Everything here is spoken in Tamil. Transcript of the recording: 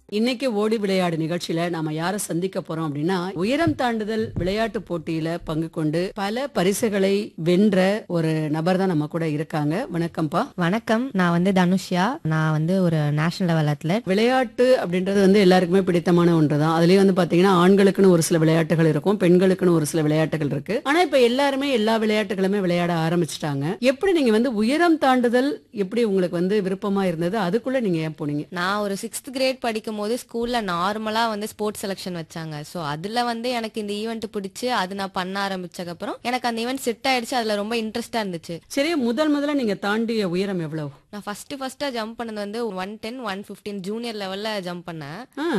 இன்னைக்கு ஓடி விளையாடு நிகழ்ச்சியில நாம யாரை சந்திக்க போறோம் அப்படின்னா உயரம் தாண்டுதல் விளையாட்டு போட்டியில பங்கு கொண்டு பல பரிசுகளை வென்ற ஒரு நபர் தான் நம்ம கூட இருக்காங்க வணக்கம்ப்பா வணக்கம் நான் வந்து தனுஷ்யா நான் வந்து ஒரு நேஷனல் லெவல் அத்லட் விளையாட்டு அப்படின்றது வந்து எல்லாருக்குமே பிடித்தமான ஒன்று தான் அதுலயும் வந்து பாத்தீங்கன்னா ஆண்களுக்குன்னு ஒரு சில விளையாட்டுகள் இருக்கும் பெண்களுக்குன்னு ஒரு சில விளையாட்டுகள் இருக்கு ஆனா இப்ப எல்லாருமே எல்லா விளையாட்டுகளுமே விளையாட ஆரம்பிச்சிட்டாங்க எப்படி நீங்க வந்து உயரம் தாண்டுதல் எப்படி உங்களுக்கு வந்து விருப்பமா இருந்தது அதுக்குள்ள நீங்க ஏன் போனீங்க நான் ஒரு சிக்ஸ்த் கிரேட் படிக்கும் போது ஸ்கூல்ல நார்மலா வந்து ஸ்போர்ட்ஸ் செலெக்ஷன் வச்சாங்க சோ அதுல வந்து எனக்கு இந்த ஈவெண்ட் பிடிச்சு அது நான் பண்ண ஆரம்பிச்சதுக்கு அப்புறம் எனக்கு அந்த ஈவெண்ட் செட் ஆயிடுச்சு அதுல ரொம்ப இன்ட்ரெஸ்டா இருந்துச்சு சரி முதல் முதல்ல நீங்க தாண்டிய உயரம் எவ்வளவு நான் ஃபர்ஸ்ட் ஃபர்ஸ்டா ஜம்ப் பண்ணது வந்து one ten one fifteen junior லெவல்ல ஜம்ப் பண்ணேன் ஆ